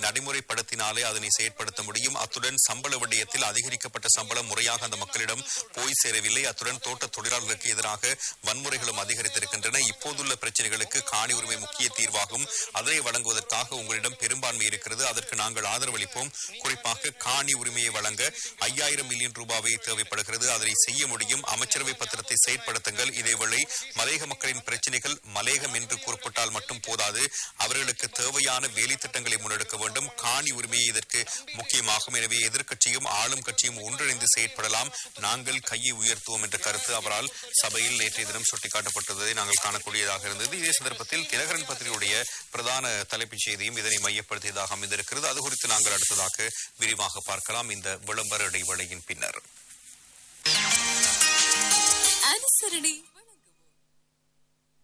நடைமுறைப்படுத்தினாலே அதனை செயற்படுத்த முடியும் அத்துடன் சம்பள விடயத்தில் அதிகரிக்கப்பட்ட சம்பளம் முறையாக அந்த மக்களிடம் போய் சேரவில்லை அத்துடன் தோட்ட தொழிலாளர்களுக்கு எதிராக வன்முறைகளும் அதிகரித்திருக்கின்றன இப்போதுள்ள பிரச்சனைகளுக்கு காணி உரிமை முக்கிய தீர்வாகும் அதனை வழங்குவதற்காக உங்களிடம் பெரும்பான்மை இருக்கிறது அதற்கு நாங்கள் ஆதரவளிப்போம் குறிப்பாக காணி உரிமையை வழங்க ஐயாயிரம் மில்லியன் ரூபாவை தேவைப்படுகிறது அதனை செய்ய முடியும் அமைச்சரவை பத்திரத்தை செயற்படுத்துங்கள் இதேவேளை மலையக மக்களின் பிரச்சனைகள் மலையகம் என்று குறிப்பிட்டால் மட்டும் போதாது அவர்களுக்கு தேவையான வேலை திட்டங்களை முன்னெடுக்க வேண்டும் காணி உரிமையை இதற்கு முக்கியமாகும் எனவே எதிர்க்கட்சியும் ஆளும் கட்சியும் ஒன்றிணைந்து செயற்படலாம் நாங்கள் கையை உயர்த்துவோம் என்ற கருத்து அவரால் சபையில் நேற்றைய தினம் சுட்டிக்காட்டப்பட்டதை நாங்கள் காணக்கூடியதாக இருந்தது இதே சந்தர்ப்பத்தில் தினகரன் பத்திரிகையுடைய பிரதான தலைப்புச் செய்தியும் இதனை மையப்படுத்தியதாக அமைந்திருக்கிறது அது குறித்து நாங்கள் அடுத்ததாக விரிவாக பார்க்கலாம் இந்த விளம்பர இடைவேளையின் பின்னர் அனுசரணை